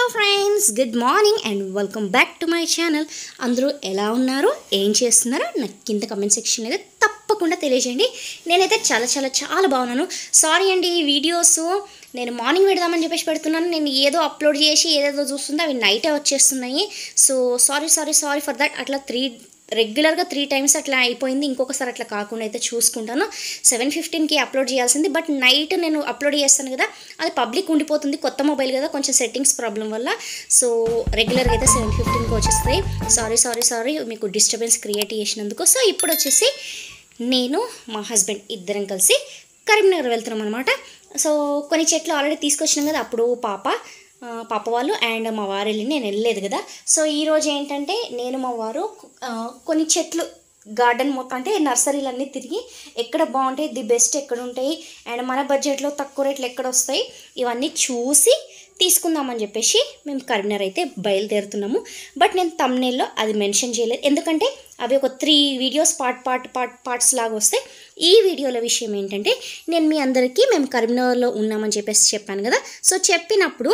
friends good morning and welcome back to my channel అందరూ ఎలా ఉన్నారు ఏం చేస్తున్నారో నాకు కింద కమెంట్ సెక్షన్ అయితే తప్పకుండా తెలియజేయండి నేనైతే చాలా చాలా చాలా బాగున్నాను సారీ అండి ఈ వీడియోస్ నేను మార్నింగ్ పెడదామని చెప్పేసి పెడుతున్నాను నేను ఏదో అప్లోడ్ చేసి ఏదేదో చూస్తుంటే అవి నైటే వచ్చేస్తున్నాయి so sorry sorry sorry for that అట్లా త్రీ రెగ్యులర్గా త్రీ టైమ్స్ అట్లా అయిపోయింది ఇంకొకసారి అట్లా కాకుండా అయితే చూసుకుంటాను సెవెన్ ఫిఫ్టీన్కి అప్లోడ్ చేయాల్సింది బట్ నైట్ నేను అప్లోడ్ చేస్తాను కదా అది పబ్లిక్ ఉండిపోతుంది కొత్త మొబైల్ కదా కొంచెం సెట్టింగ్స్ ప్రాబ్లం వల్ల సో రెగ్యులర్గా అయితే సెవెన్ ఫిఫ్టీన్కి వచ్చేస్తాయి సారీ సారీ సారీ మీకు డిస్టర్బెన్స్ క్రియేట్ చేసినందుకు సో ఇప్పుడు వచ్చేసి నేను మా హస్బెండ్ ఇద్దరం కలిసి కరీంనగర్ వెళ్తున్నాం అనమాట సో కొన్ని చెట్లు ఆల్రెడీ తీసుకొచ్చినాం కదా అప్పుడు పాప ఆ, పాప వాళ్ళు అండ్ మా వారు వెళ్ళి నేను వెళ్ళలేదు కదా సో ఈరోజు ఏంటంటే నేను మా వారు ఆ, కొన్ని చెట్లు గార్డెన్ మొత్తం అంటే నర్సరీలన్నీ తిరిగి ఎక్కడ బాగుంటాయి ది బెస్ట్ ఎక్కడ ఉంటాయి అండ్ మన బడ్జెట్లో తక్కువ రేట్లు ఎక్కడ వస్తాయి ఇవన్నీ చూసి తీసుకుందామని చెప్పేసి మేము కరీంనగర్ అయితే బయలుదేరుతున్నాము బట్ నేను తమ్నేల్లో అది మెన్షన్ చేయలేదు ఎందుకంటే అవి ఒక three videos part part part parts లాగా వస్తాయి ఈ వీడియోల విషయం ఏంటంటే నేను మీ అందరికీ మేము కరీంనగర్లో ఉన్నామని చెప్పేసి చెప్పాను కదా సో చెప్పినప్పుడు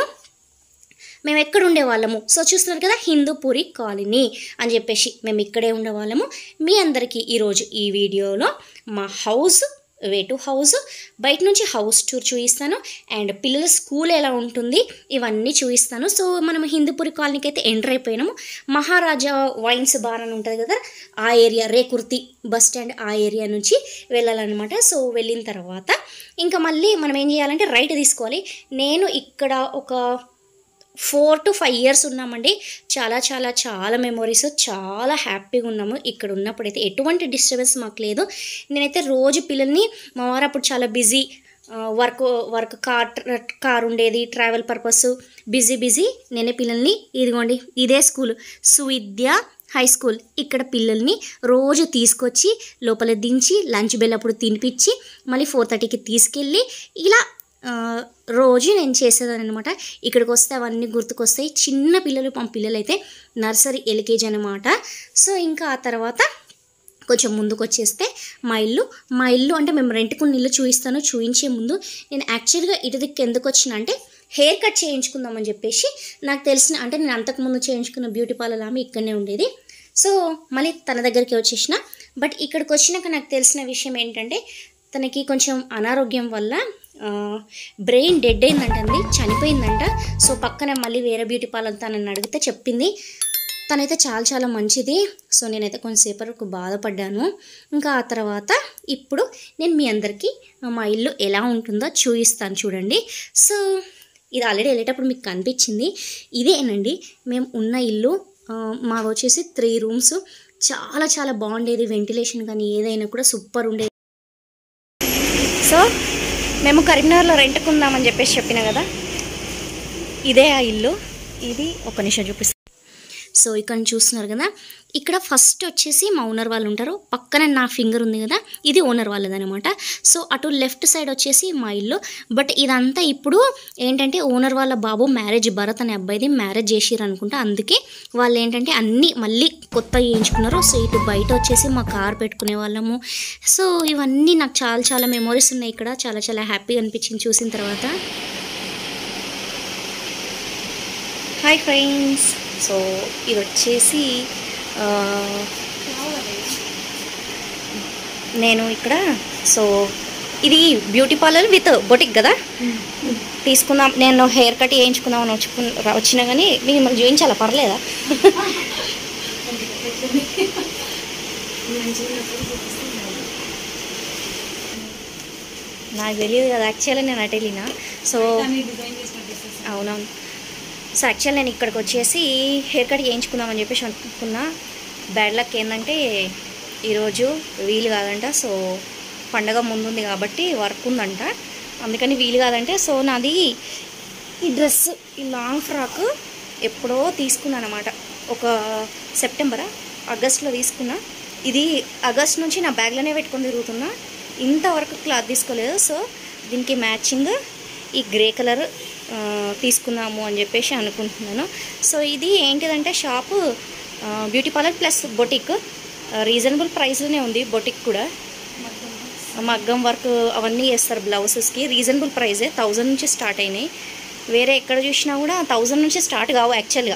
మేము ఎక్కడ ఉండేవాళ్ళము సో చూస్తున్నారు కదా హిందూపురి కాలనీ అని చెప్పేసి మేము ఇక్కడే ఉండేవాళ్ళము మీ అందరికీ ఈరోజు ఈ వీడియోలో మా హౌస్ వే టు హౌస్ బయట నుంచి హౌస్ టూర్ చూపిస్తాను అండ్ పిల్లల స్కూల్ ఎలా ఉంటుంది ఇవన్నీ చూపిస్తాను సో మనం హిందూపురి కాలనీకి అయితే ఎంటర్ అయిపోయినాము మహారాజా వైన్స్ బార్ అని ఉంటుంది కదా ఆ ఏరియా రేకుర్తి బస్ స్టాండ్ ఆ ఏరియా నుంచి వెళ్ళాలన్నమాట సో వెళ్ళిన తర్వాత ఇంకా మళ్ళీ మనం ఏం చేయాలంటే రైట్ తీసుకోవాలి నేను ఇక్కడ ఒక ఫోర్ టు ఫైవ్ ఇయర్స్ ఉన్నామండి చాలా చాలా చాలా మెమొరీస్ చాలా హ్యాపీగా ఉన్నాము ఇక్కడ ఉన్నప్పుడైతే ఎటువంటి డిస్టర్బెన్స్ మాకు లేదు నేనైతే రోజు పిల్లల్ని మా వారు అప్పుడు చాలా busy work work car car ఉండేది ట్రావెల్ పర్పస్ బిజీ బిజీ నేనే పిల్లల్ని ఇదిగోండి ఇదే స్కూల్ సువిద్య హై స్కూల్ ఇక్కడ పిల్లల్ని రోజు తీసుకొచ్చి లోపల దించి లంచ్ బెల్ అప్పుడు తినిపించి మళ్ళీ ఫోర్ థర్టీకి తీసుకెళ్ళి ఇలా ఆ, రోజు నేను చేసేదాన్ని అనమాట ఇక్కడికి వస్తే అవన్నీ గుర్తుకొస్తాయి చిన్న పిల్లలు మా పిల్లలు అయితే నర్సరీ ఎల్కేజీ అనమాట సో ఇంకా ఆ తర్వాత కొంచెం ముందుకు వచ్చేస్తే మా ఇల్లు మా ఇల్లు అంటే మేము రెంట్కున్న ఇల్లు చూపిస్తాను చూపించే ముందు నేను యాక్చువల్గా ఇటు దిక్కు ఎందుకు వచ్చిన అంటే హెయిర్ కట్ చేయించుకుందామని చెప్పేసి నాకు తెలిసిన అంటే నేను అంతకుముందు చేయించుకున్న బ్యూటీ పార్లర్ ఆమె ఇక్కడనే ఉండేది సో మళ్ళీ తన దగ్గరికి వచ్చేసిన బట్ ఇక్కడికి వచ్చినాక నాకు తెలిసిన విషయం ఏంటంటే తనకి కొంచెం అనారోగ్యం వల్ల బ్రెయిన్ డెడ్ అయిందంటండి చనిపోయిందంట సో పక్కన మళ్ళీ వేరే బ్యూటీ పార్లర్ తనని అడిగితే చెప్పింది తనైతే చాలా చాలా మంచిది సో నేనైతే కొంతసేపు వరకు బాధపడ్డాను ఇంకా ఆ తర్వాత ఇప్పుడు నేను మీ అందరికీ మా ఇల్లు ఎలా ఉంటుందో చూపిస్తాను చూడండి సో ఇది ఆల్రెడీ వెళ్ళేటప్పుడు మీకు కనిపించింది ఇదేనండి మేము ఉన్న ఇల్లు ఆ, మాది వచ్చేసి త్రీ రూమ్స్ చాలా చాలా బాగుండేది వెంటిలేషన్ కానీ ఏదైనా కూడా సూపర్ ఉండేది సో మేము కరీంనగర్లో రెంట్కు ఉందామని చెప్పేసి చెప్పిన కదా ఇదే ఆ ఇల్లు ఇది ఒక నిమిషం చూపిస్తాను సో ఇక్కడ చూస్తున్నారు కదా ఇక్కడ ఫస్ట్ వచ్చేసి మా ఓనర్ వాళ్ళు ఉంటారు పక్కన నా ఫింగర్ ఉంది కదా ఇది ఓనర్ వాళ్ళదనమాట సో అటు లెఫ్ట్ సైడ్ వచ్చేసి మా ఇల్లు బట్ ఇదంతా ఇప్పుడు ఏంటంటే ఓనర్ వాళ్ళ బాబు మ్యారేజ్ భరత్ అనే అబ్బాయిది మ్యారేజ్ చేసిర్రు అనుకుంటా అందుకే వాళ్ళు ఏంటంటే అన్నీ మళ్ళీ కొత్త చేయించుకున్నారు సో ఇటు బయట వచ్చేసి మా కార్ పెట్టుకునే వాళ్ళము సో ఇవన్నీ నాకు చాలా చాలా మెమొరీస్ ఉన్నాయి ఇక్కడ చాలా చాలా హ్యాపీగా అనిపించింది చూసిన తర్వాత హాయ్ ఫ్రెండ్స్ సో ఇది వచ్చేసి ఆ, నేను ఇక్కడ సో ఇది బ్యూటీ పార్లర్ విత్ బొటిక్ కదా తీసుకుందాం నేను హెయిర్ కట్ చేయించుకుందాం అని వచ్చుకు వచ్చినా కానీ మిమ్మల్ని చూపించాలా పర్లేదా నాకు తెలియదు కదా యాక్చువల్లీ నేను అటు వెళ్ళిన సో అవునవును సో యాక్చువల్ నేను ఇక్కడికి వచ్చేసి హెయిర్ కట్ చేయించుకుందామని చెప్పేసి అనుకున్నా బ్యాడ్ లక్ ఏంటంటే ఈరోజు వీలు కాదంట సో పండగ ముందుంది కాబట్టి వర్క్ ఉందంట అందుకని వీలు కాదంటే సో నాది ఈ డ్రెస్ ఈ లాంగ్ ఫ్రాక్ ఎప్పుడో తీసుకున్నాను అనమాట ఒక సెప్టెంబరా ఆగస్ట్లో తీసుకున్నా ఇది ఆగస్ట్ నుంచి నా బ్యాగ్లోనే పెట్టుకొని తిరుగుతున్నా ఇంతవరకు క్లాత్ తీసుకోలేదు సో దీనికి మ్యాచింగ్ ఈ గ్రే కలర్ ఆ, తీసుకుందాము అని చెప్పేసి అనుకుంటున్నాను సో ఇది ఏంటిదంటే షాపు ఆ, beauty parlour plus boutique reasonable ప్రైస్లోనే ఉంది బొటిక్ కూడా మగ్గం వర్క్ అవన్నీ చేస్తారు బ్లౌజెస్కి రీజనబుల్ ప్రైజే థౌజండ్ నుంచి స్టార్ట్ అయినాయి వేరే ఎక్కడ చూసినా కూడా థౌజండ్ నుంచి స్టార్ట్ కావు యాక్చువల్గా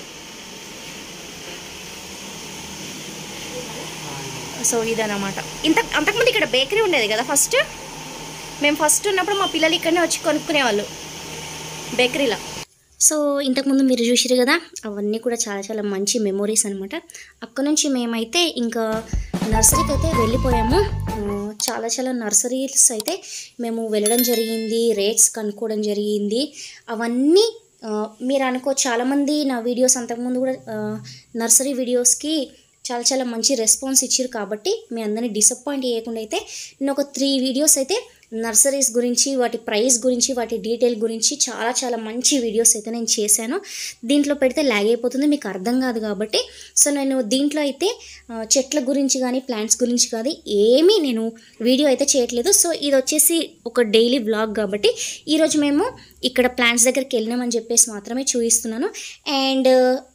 సో ఇదన్నమాట ఇంత అంతకుముందు ఇక్కడ బేకరీ ఉండేది కదా ఫస్ట్ మేము ఫస్ట్ ఉన్నప్పుడు మా పిల్లలు ఇక్కడనే వచ్చి కొనుక్కునేవాళ్ళు బేకరీలో సో ఇంతకుముందు మీరు చూసారు కదా అవన్నీ కూడా చాలా చాలా మంచి మెమొరీస్ అనమాట అక్కడ నుంచి మేమైతే ఇంకా నర్సరీకి అయితే వెళ్ళిపోయాము ఆ, చాలా చాలా నర్సరీస్ అయితే మేము వెళ్ళడం జరిగింది రేట్స్ కనుక్కోవడం జరిగింది అవన్నీ ఆ, మీరు అనుకో చాలామంది నా వీడియోస్ అంతకుముందు కూడా ఆ, నర్సరీ వీడియోస్కి చాలా చాలా మంచి రెస్పాన్స్ ఇచ్చారు కాబట్టి మీ అందరినీ డిసప్పాయింట్ చేయకుండా అయితే నేను ఒక త్రీ వీడియోస్ అయితే నర్సరీస్ గురించి వాటి ప్రైస్ గురించి వాటి డీటెయిల్ గురించి చాలా చాలా మంచి వీడియోస్ అయితే నేను చేశాను దీంట్లో పెడితే లాగ్ అయిపోతుంది మీకు అర్థం కాదు కాబట్టి సో నేను దీంట్లో అయితే ఆ, చెట్ల గురించి కానీ ప్లాంట్స్ గురించి కానీ ఏమీ నేను వీడియో అయితే చేయట్లేదు సో ఇది వచ్చేసి ఒక డైలీ వ్లాగ్ కాబట్టి ఈరోజు మేము ఇక్కడ ప్లాంట్స్ దగ్గరికి వెళ్ళినామని చెప్పేసి మాత్రమే చూపిస్తున్నాను అండ్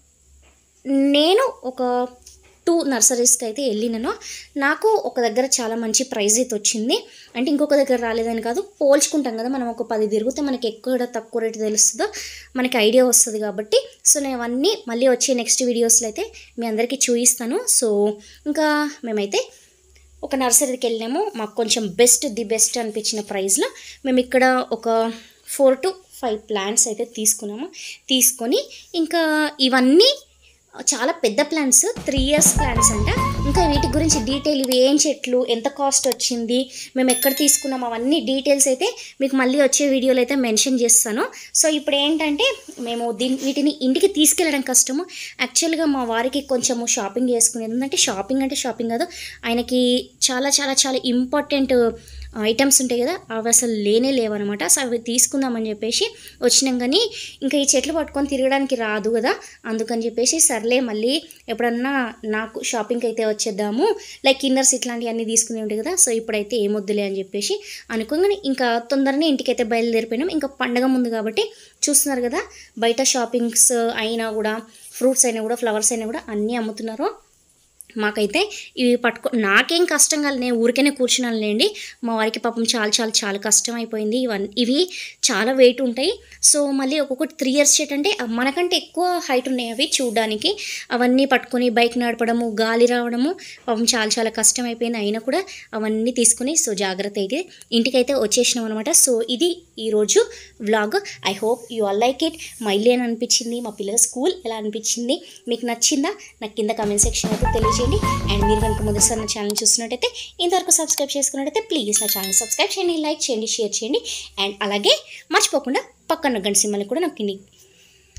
నేను ఒక టూ నర్సరీస్కి అయితే వెళ్ళినాను నాకు ఒక దగ్గర చాలా మంచి ప్రైజ్ అయితే వచ్చింది అంటే ఇంకొక దగ్గర రాలేదని కాదు పోల్చుకుంటాం కదా మనం ఒక పది తిరిగితే మనకి ఎక్కడ తక్కువ రేటు తెలుస్తుందో మనకి ఐడియా వస్తుంది కాబట్టి సో నేను అవన్నీ మళ్ళీ వచ్చే నెక్స్ట్ వీడియోస్లో అయితే మీ అందరికీ చూపిస్తాను సో ఇంకా మేమైతే ఒక నర్సరీకి వెళ్ళాము మాకు కొంచెం బెస్ట్ ది బెస్ట్ అనిపించిన ప్రైస్లో మేము ఇక్కడ ఒక ఫోర్ టు ఫైవ్ ప్లాంట్స్ అయితే తీసుకున్నాము తీసుకొని ఇంకా ఇవన్నీ చాలా పెద్ద ప్లాంట్స్ త్రీ ఇయర్స్ ప్లాంట్స్ అంట ఇంకా వీటి గురించి డీటెయిల్ ఇవి ఏం చెట్లు ఎంత కాస్ట్ వచ్చింది మేము ఎక్కడ తీసుకున్నాం అవన్నీ డీటెయిల్స్ అయితే మీకు మళ్ళీ వచ్చే వీడియోలో అయితే మెన్షన్ చేస్తాను సో ఇప్పుడు ఏంటంటే మేము దీని వీటిని ఇంటికి తీసుకెళ్ళడం కష్టము యాక్చువల్గా మా వారికి కొంచెము షాపింగ్ చేసుకునేది ఎందుకంటే షాపింగ్ అంటే షాపింగ్ కాదు ఆయనకి చాలా చాలా చాలా ఇంపార్టెంట్ ఐటమ్స్ ఉంటాయి కదా అవి అసలు లేనే లేవన్నమాట సో అవి తీసుకుందామని చెప్పేసి వచ్చినాం కానీ ఇంకా ఈ చెట్లు పట్టుకొని తిరగడానికి రాదు కదా అందుకని చెప్పేసి సర్లే మళ్ళీ ఎప్పుడన్నా నాకు షాపింగ్కి అయితే వచ్చేద్దాము లైక్ ఇన్నర్స్ ఇట్లాంటివన్నీ తీసుకునే ఉంటాయి కదా సో ఇప్పుడైతే ఏమొద్దులే అని చెప్పేసి అనుకోగానే ఇంకా తొందరనే ఇంటికైతే బయలుదేరిపోయినాం ఇంకా పండగ ముందు కాబట్టి చూస్తున్నారు కదా బయట షాపింగ్స్ అయినా కూడా ఫ్రూట్స్ అయినా కూడా ఫ్లవర్స్ అయినా కూడా అన్నీ అమ్ముతున్నారు మాకైతే ఇవి పట్టుకో నాకేం కష్టం కాదు నేను ఊరికేనే కూర్చున్నాను లేండి మా వారికి పాపం చాలా చాలా చాలా కష్టం అయిపోయింది ఇవన్నీ ఇవి చాలా వెయిట్ ఉంటాయి సో మళ్ళీ ఒక్కొక్కటి త్రీ ఇయర్స్ చెట్ అంటే మనకంటే ఎక్కువ హైట్ ఉన్నాయి అవి చూడడానికి అవన్నీ పట్టుకొని బైక్ నడపడము గాలి రావడము పాపం చాలా చాలా కష్టం అయిపోయింది అయినా కూడా అవన్నీ తీసుకుని సో జాగ్రత్త అయితే ఇంటికైతే వచ్చేసినాం అనమాట సో ఇది ఈరోజు vlog I hope you all like it మా ఇల్లు అని అనిపించింది మా పిల్లల స్కూల్ ఎలా అనిపించింది మీకు నచ్చిందా నాకు కింద కమెంట్ సెక్షన్ అయితే తెలియజేయండి అండ్ మీరు కనుక మొదటిసారి నా ఛానల్ చూస్తున్నట్టయితే ఇంతవరకు సబ్స్క్రైబ్ చేసుకున్నట్టయితే ప్లీజ్ నా ఛానల్ సబ్స్క్రైబ్ చేయండి లైక్ చేయండి షేర్ చేయండి అండ్ అలాగే మర్చిపోకుండా పక్కన గంట సింహల్ని కూడా నాకు